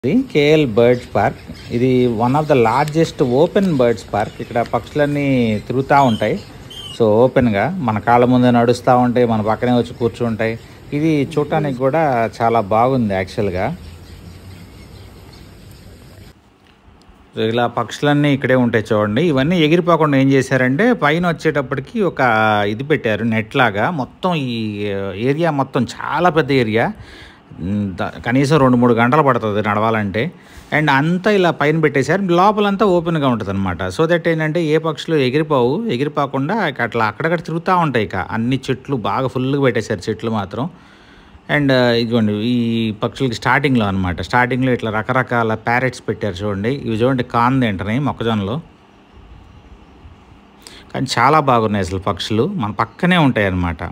ఇది KL birds park ఇది one of the largest open birds park ఇక్కడ పక్షులన్నీ తిరుగుతూ ఉంటాయి సో ఓపెన్గా మన కాళ్ళ ముందే నడుస్తూ ఉంటాయి మన పక్కనే వచ్చి కూర్చుంటాయి ఇది చూడటానికి కూడా చాలా బాగుంది యాక్చువల్గా సో ఇలా పక్షులన్నీ ఇక్కడే ఉంటాయి చూడండి ఇవన్నీ ఎగిరిపోకుండా ఏం చేశారంటే పైన వచ్చేటప్పటికి ఒక ఇది పెట్టారు నెట్ లాగా మొత్తం ఈ ఏరియా మొత్తం చాలా పెద్ద ఏరియా ఉమ్, ద- కనీసం రెండు మూడు గంటలు పడుతుంది నడవాలంటే అండ్ అంతా ఇలా పైన పెట్టేశారు లోపలంతా ఓపెన్గా ఉంటుంది అనమాట సో దట్ ఏంటంటే ఏ పక్షులు ఎగిరిపోవు ఎగిరిపోకుండా ఇక అట్లా అక్కడక్కడ తిరుగుతూ ఉంటాయి ఇక అన్ని చెట్లు బాగా ఫుల్గా పెట్టేశారు చెట్లు మాత్రం అండ్ ఇదిగోండి ఈ పక్షులకి స్టార్టింగ్లో అనమాట స్టార్టింగ్లో ఇట్లా రకరకాల ప్యారెట్స్ పెట్టారు చూడండి ఇవి చూడండి కాన్ తింటున్నాయి మొక్కజొన్నలో కానీ చాలా బాగున్నాయి అసలు పక్షులు మన పక్కనే ఉంటాయి అన్నమాట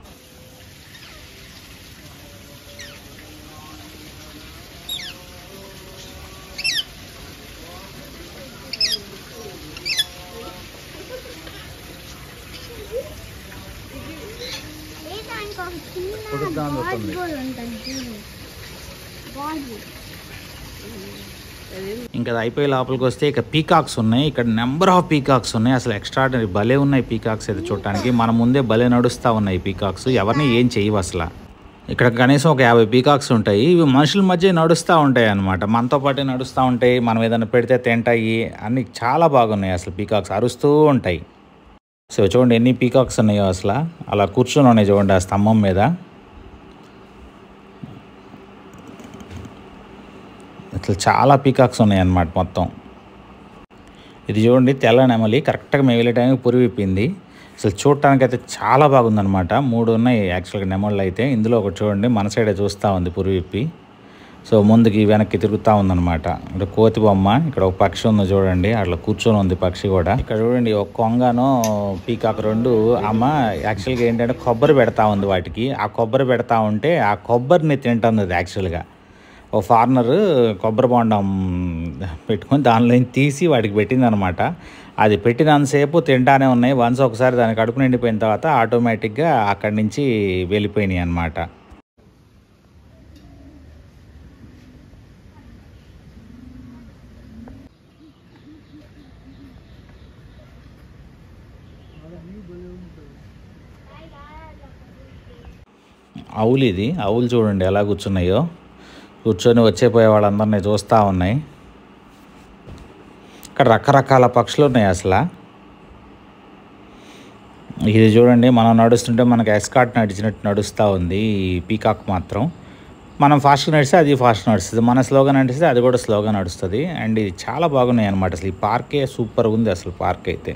ఏ దానికి ఒక చిన్న పొడుగ్గా బాల్ ఉంటుంది. కూడా ఉంటుంది చూడు బాల్ ఇంకా అది అయిపోయి లోపలికి వస్తే ఇక పీకాక్స్ ఉన్నాయి ఇక్కడ నెంబర్ ఆఫ్ పీకాక్స్ ఉన్నాయి అసలు ఎక్స్ట్రాడనరీ భలే ఉన్నాయి పీకాక్స్ అయితే చూడటానికి మన ముందే భలే నడుస్తూ ఉన్నాయి పీకాక్స్ ఎవరిని ఏం చేయవు అసలు ఇక్కడ కనీసం ఒక యాభై పీకాక్స్ ఉంటాయి ఇవి మనుషుల మధ్య నడుస్తూ ఉంటాయి అన్నమాట మనతో పాటే నడుస్తూ ఉంటాయి మనం ఏదైనా పెడితే తింటాయి అన్ని చాలా బాగున్నాయి అసలు పీకాక్స్ అరుస్తూ ఉంటాయి సో చూడండి ఎన్ని పీకాక్స్ ఉన్నాయో అసలు అలా కూర్చొని ఉన్నాయి చూడండి ఆ స్తంభం మీద అసలు చాలా పీకాక్స్ ఉన్నాయి అన్నమాట మొత్తం ఇది చూడండి తెల్ల నెమలి కరెక్ట్గా మేము వెళ్ళే టైంకి పురి విప్పింది అసలు చూడటానికి అయితే చాలా బాగుందన్నమాట మూడు ఉన్నాయి యాక్చువల్గా నెమళ్ళు అయితే ఇందులో ఒకటి చూడండి మన సైడే చూస్తూ ఉంది పురి విప్పి సో ముందుకి వెనక్కి తిరుగుతూ ఉందన్నమాట ఇక్కడ కోతి బొమ్మ ఇక్కడ ఒక పక్షి ఉంది చూడండి అట్లా కూర్చొని ఉంది పక్షి కూడా ఇక్కడ చూడండి ఒక కొంగను పీకాక్ రెండు అమ్మ యాక్చువల్గా ఏంటంటే కొబ్బరి పెడతా ఉంది వాటికి ఆ కొబ్బరి పెడతా ఉంటే ఆ కొబ్బరిని తింటుంది అది యాక్చువల్గా ఓ ఫార్నర్ కొబ్బరి బొండం పెట్టుకొని దానిలో తీసి వాటికి పెట్టిందనమాట అది పెట్టినంతసేపు తింటానే ఉన్నాయి వన్స్ ఒకసారి దాని కడుపు నిండిపోయిన తర్వాత ఆటోమేటిక్గా అక్కడి నుంచి వెళ్ళిపోయినాయి అనమాట ఆవులు ఇది ఆవులు చూడండి ఎలా కూర్చున్నాయో కూర్చొని వచ్చే పోయే వాళ్ళందరినీ చూస్తూ ఉన్నాయి ఇక్కడ రకరకాల పక్షులు ఉన్నాయి అసలు ఇది చూడండి మనం నడుస్తుంటే మనకి ఎస్కాట్ నడిచినట్టు నడుస్తూ ఉంది ఈ పీకాక్ మాత్రం మనం ఫాస్ట్గా నడిస్తే అది ఫాస్ట్ నడుస్తుంది మన స్లోగా నడిస్తే అది కూడా స్లోగా నడుస్తుంది అండ్ ఇది చాలా బాగున్నాయి అనమాట అసలు ఈ పార్కే సూపర్ ఉంది అసలు పార్క్ అయితే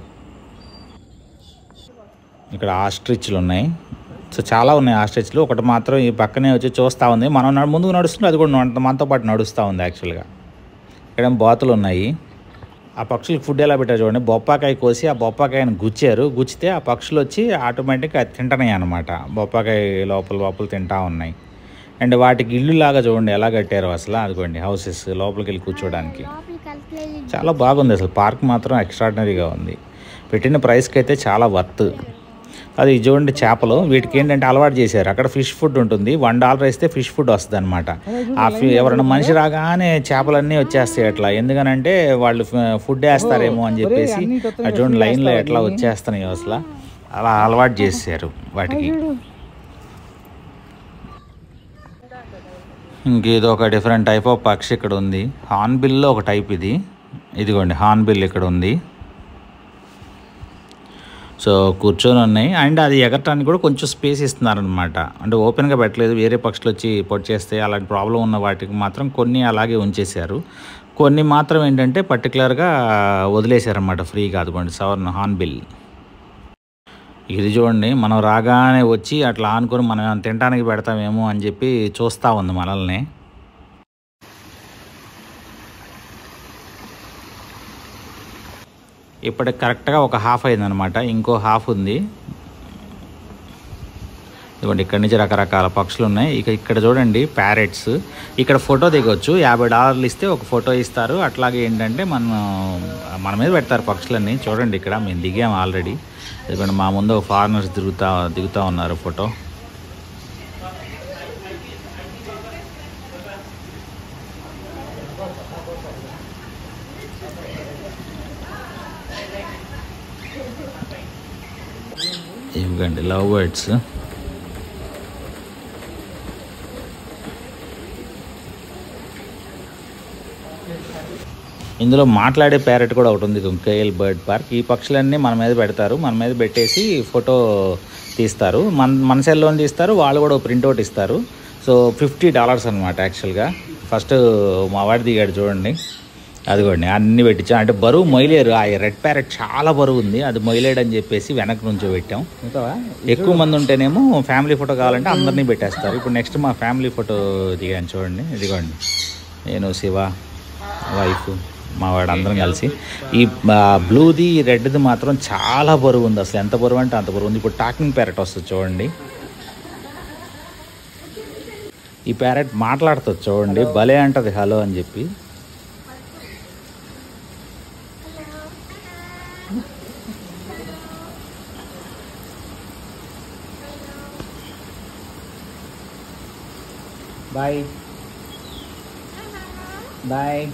ఇక్కడ ఆస్ట్రిచ్లు ఉన్నాయి సో చాలా ఉన్నాయి ఆస్ట్రిచ్లు ఒకటి మాత్రం ఈ పక్కనే వచ్చి చూస్తూ ఉంది మనం నడు- ముందుకు నడుస్తుంటే అది కూడా మన- మనతో పాటు నడుస్తూ ఉంది యాక్చువల్గా ఇక్కడ ఏం బాతులు ఉన్నాయి ఆ పక్షులకు ఫుడ్ ఎలా పెట్టారు చూడండి బొప్పాకాయ కోసి ఆ బొప్పాకాయని గుచ్చారు గుచ్చితే ఆ పక్షులు వచ్చి ఆటోమేటిక్గా అది తింటున్నాయి అనమాట బొప్పాకాయ లోపల లోపల తింటా ఉన్నాయి అండ్ వాటికి ఇల్లు లాగా చూడండి ఎలా కట్టారో అసలు అదిగోండి హౌసెస్ లోపలికి వెళ్ళి కూర్చోడానికి లోపలికి వెళ్తలేదు చాలా బాగుంది అసలు పార్క్ మాత్రం ఎక్స్ట్రాడినరీగా ఉంది పెట్టిన ప్రైస్కి అయితే చాలా వర్త్ అది ఇది చూడండి చేపలు వీటికి ఏంటంటే అలవాటు చేశారు అక్కడ ఫిష్ ఫుడ్ ఉంటుంది వన్ డాలర్ ఇస్తే ఫిష్ ఫుడ్ వస్తుంది అనమాట ఆ ఫి ఎవరైనా మనిషి రాగానే చేపలన్నీ వచ్చేస్తాయి అట్లా ఎందుకనంటే వాళ్ళు ఫ- ఫుడ్ వేస్తారేమో అని చెప్పేసి అది చూడండి లైన్లో ఎట్లా వచ్చేస్తున్నాయి అసలు అలా అలవాటు చేశారు వాటికి ఇంక ఇది ఒక డిఫరెంట్ టైప్ ఆఫ్ పక్షి ఇక్కడ ఉంది హార్న్బిల్లో ఒక టైప్ ఇది ఇదిగోండి హార్న్బిల్ ఇక్కడ ఉంది సో కూర్చొని ఉన్నాయి అండ్ అది ఎగరటానికి కూడా కొంచెం స్పేస్ ఇస్తున్నారనమాట అంటే ఓపెన్గా పెట్టలేదు వేరే పక్షులు వచ్చి పొడి చేస్తే అలాంటి ప్రాబ్లం ఉన్న వాటికి మాత్రం కొన్ని అలాగే ఉంచేశారు కొన్ని మాత్రం ఏంటంటే పర్టికులర్గా వదిలేశారనమాట ఫ్రీగా అదిగోండి సవర్ణ హార్న్బిల్ ఇది చూడండి మనం రాగానే వచ్చి అట్లా ఆనుకొని మనం ఏమైనా తినడానికి పెడతామేమో అని చెప్పి చూస్తూ ఉంది మనల్ని ఇప్పటికి కరెక్ట్గా ఒక హాఫ్ అయిందనమాట ఇంకో హాఫ్ ఉంది ఇదిగోండి ఇక్కడ నుంచి రకరకాల పక్షులు ఉన్నాయి ఇక ఇక్కడ చూడండి ప్యారెట్స్ ఇక్కడ ఫోటో దిగొచ్చు యాభై డాలర్లు ఇస్తే ఒక ఫోటో ఇస్తారు అట్లాగే ఏంటంటే మనం మన మీద పెడతారు పక్షులన్నీ చూడండి ఇక్కడ మేము దిగాము ఆల్రెడీ ఇదిగోండి మా ముందు ఒక ఫారినర్స్ దిగుతా దిగుతూ ఉన్నారు ఫోటో ఇవ్వండి లవ్ బర్డ్స్ ఇందులో మాట్లాడే ప్యారెట్ కూడా ఒకటి ఉంది కేఎల్ బర్డ్ పార్క్ ఈ పక్షులన్నీ మన మీద పెడతారు మన మీద పెట్టేసి ఫోటో తీస్తారు మన మన సెల్లోని తీస్తారు వాళ్ళు కూడా ప్రింట్అవుట్ ఇస్తారు సో ఫిఫ్టీ డాలర్స్ అనమాట యాక్చువల్గా ఫస్ట్ మా వాడి దిగాడు చూడండి అదిగోండి అన్ని పెట్టించాం అంటే బరువు మొయిలేరు ఆ రెడ్ ప్యారెట్ చాలా బరువు ఉంది అది మొయిలేడు అని చెప్పేసి వెనక నుంచో పెట్టాం ఎక్కువ మంది ఉంటేనేమో ఫ్యామిలీ ఫోటో కావాలంటే అందరినీ పెట్టేస్తారు ఇప్పుడు నెక్స్ట్ మా ఫ్యామిలీ ఫోటో దిగాను చూడండి ఇదిగోండి నేను శివ వైఫ్ మా వాడు అందరం కలిసి ఈ బ్లూది రెడ్ది మాత్రం చాలా బరువు ఉంది అసలు ఎంత బరువు అంటే అంత బరువు ఉంది ఇప్పుడు టాకింగ్ ప్యారెట్ వస్తుంది చూడండి ఈ ప్యారెట్ మాట్లాడుతుంది చూడండి భలే అంటది హలో అని చెప్పి బాయ్ బాయ్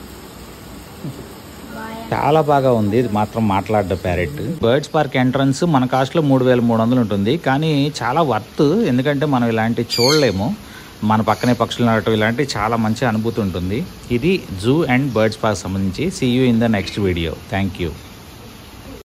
చాలా బాగా ఉంది ఇది మాత్రం మాట్లాడ్డ ప్యారెట్ బర్డ్స్ పార్క్ ఎంట్రన్స్ మన కాస్ట్లో మూడు వేల మూడు వందలు ఉంటుంది కానీ చాలా వర్త్ ఎందుకంటే మనం ఇలాంటివి చూడలేము మన పక్కనే పక్షులు నడటం ఇలాంటి చాలా మంచి అనుభూతి ఉంటుంది ఇది జూ అండ్ బర్డ్స్ పార్క్ సంబంధించి see you in the next video thank you